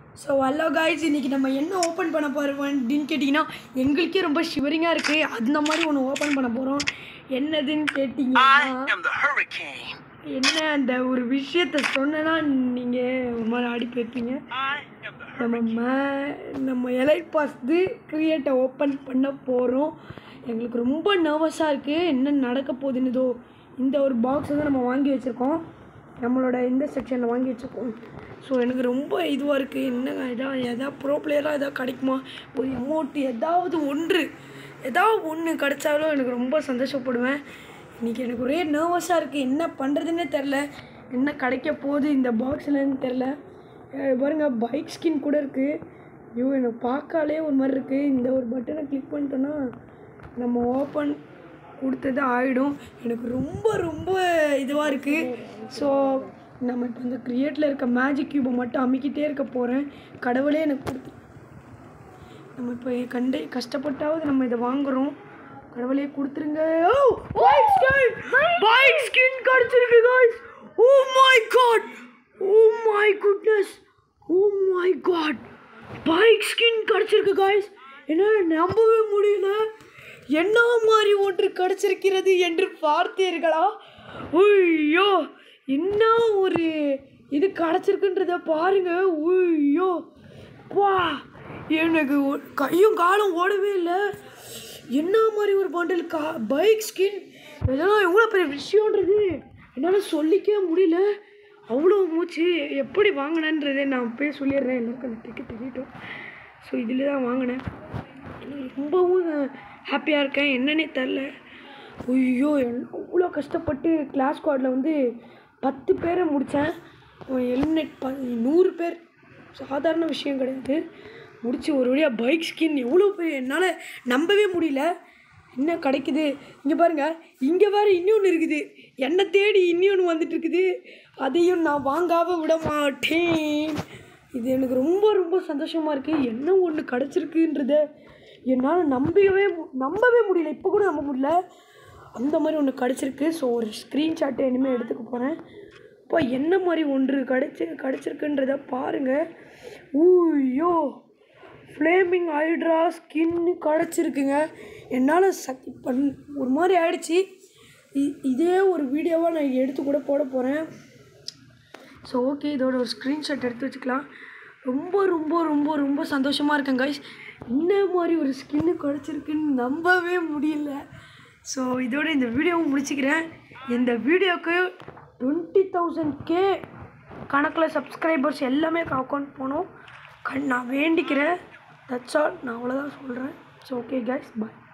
So hello guys இன்றைக்கி நம்ம என்ன ஓப்பன் பண்ண போகிறோம் அப்படின்னு கேட்டிங்கன்னா எங்களுக்கே ரொம்ப ஷிவரிங்காக இருக்குது அந்த மாதிரி ஒன்று ஓப்பன் பண்ண போகிறோம் என்னதுன்னு கேட்டிங்கன்னா I am the hurricane. என்ன அந்த ஒரு விஷயத்த சொன்னேன்னா நீங்கள் ஒரு மாதிரி ஆடி போயிருப்பீங்க I am the நம்ம ம- நம்ம எலைட் பாஸ்து கிரியேட்டை ஓப்பன் பண்ண போகிறோம் எங்களுக்கு ரொம்ப நர்வஸாக இருக்குது என்ன நடக்க போகுதுன்னு இதோ இந்த ஒரு பாக்ஸ் வந்து நம்ம வாங்கி வச்சுருக்கோம் நம்மளோட இந்த செக்ஷனில் வாங்கி வச்சுருக்கோம் ஸோ எனக்கு ரொம்ப இதுவாக இருக்குது என்னங்க எதாவது எதாவது ப்ரோ பிளேயராக எதாவது கிடைக்குமா ஒரு அமௌண்ட் ஏதாவது ஒன்று ஏதாவது ஒன்று கிடைச்சாலும் எனக்கு ரொம்ப சந்தோஷப்படுவேன் இன்றைக்கி எனக்கு ஒரே நர்வஸாக இருக்குது என்ன பண்ணுறதுன்னே தெரில என்ன கிடைக்க போகுது இந்த பாக்ஸ்லன்னு தெரில அஹ் பாருங்க பைக் ஸ்கின் கூட இருக்குது ஐயோ எனக்கு பார்க்காலே ஒரு மாதிரி இருக்குது இந்த ஒரு பட்டனை கிளிக் பண்ணிட்டோன்னா நம்ம ஓப்பன் கொடுத்தது ஆகிடும் எனக்கு ரொம்ப ரொம்ப இதுவாக இருக்குது ஸோ நம்ம இப்போ இந்த க்ரியேட்டில் இருக்க மேஜிக் கியூபை மட்டும் அமைக்கிட்டே இருக்க போகிறேன் கடவுளே எனக்கு கொடுத்து நம்ம இப்போ கண்டு கஷ்டப்பட்டாவது நம்ம இதை வாங்குறோம் கடவுளே கொடுத்துருங்க oh bike skin bike skin கிடச்சிருக்கு guys oh my god oh my goodness oh my god bike skin கிடச்சிருக்கு காய்ஸ் என்னால் நம்பவே முடியல என்ன மாதிரி ஒன்று கிடச்சிருக்கிறது என்று பார்த்தீர்களா ஐயோ என்ன ஒரு இது கிடச்சிருக்குன்றத பாருங்க ஐயோ வா எனக்கு ஒ- கையும் காலும் ஓடவே இல்லை என்ன மாதிரி ஒரு பண்டில் கா பைக் ஸ்கின் இதெல்லாம் எவ்வளோ பெரிய விஷயன்றது என்னால் சொல்லிக்கவே முடியல அவ்வளோ மூச்சு எப்படி வாங்கினேன்றதை நான் போய் சொல்லிடுறேன் எல்லாருக்கும் அந்த டிக்கெட் தெரியட்டும் ஸோ இதில் தான் வாங்கினேன் எனக்கு ரொம்பவும் ஹாப்பியாக இருக்கேன் என்னன்னே தெரில ஐயோ அவ்வளோ கஷ்டப்பட்டு கிளாஸ் ஸ்குவாடில் வந்து பத்து பேரை முடித்தேன் எலிமினேட் ப நூறு பேர் சாதாரண விஷயம் கிடையாது முடிச்சு ஒரு வழியாக பைக் ஸ்கின் எவ்வளோ பெரிய என்னால் நம்பவே முடியல என்ன கிடைக்குது இங்கே பாருங்க இங்கே வேறு இன்னொன்று இருக்குது என்னை தேடி இன்னொன்று வந்துட்டு இருக்குது அதையும் நான் வாங்காம விட மாட்டேன் இது எனக்கு ரொம்ப ரொம்ப சந்தோஷமாக இருக்குது என்ன ஒன்று கிடச்சிருக்குன்றத என்னால் நம்பவே மு- நம்பவே முடியல இப்போ கூட நம்ப முடியல அந்த மாதிரி ஒன்று கிடச்சிருக்கு ஸோ ஒரு ஸ்க்ரீன்ஷாட்டை இனிமேல் எடுத்துக்க போகிறேன் இப்போ என்ன மாதிரி ஒன்று கிடச்சி கிடச்சிருக்குன்றத பாருங்கள் ஊய்யோ ஃப்ளேமிங் ஹைட்ரா ஸ்கின்னு கிடச்சிருக்குங்க என்னால் சக்தி பண் ஒரு மாதிரி ஆயிடுச்சு இ- இதே ஒரு வீடியோவாக நான் எடுத்து கூட போட போகிறேன் ஸோ ஓகே இதோட ஒரு ஸ்க்ரீன்ஷாட் எடுத்து வச்சுக்கலாம் ரொம்ப ரொம்ப ரொம்ப ரொம்ப சந்தோஷமாக இருக்கேன் கைஸ் இந்த மாதிரி ஒரு ஸ்கின்னு கிடச்சிருக்குன்னு நம்பவே முடியல ஸோ இதோட இந்த வீடியோவை முடிச்சுக்கிறேன் இந்த வீடியோக்கு டுவெண்ட்டி தௌசண்ட் கே கணக்கில் சப்ஸ்கிரைபர்ஸ் எல்லாமே அக்கௌண்ட் போனோம் கண் நான் வேண்டிக்கிறேன் தட்ஸ் ஆல் நான் அவ்வளோதான் சொல்கிறேன் ஸோ ஓகே கைஸ் பாய்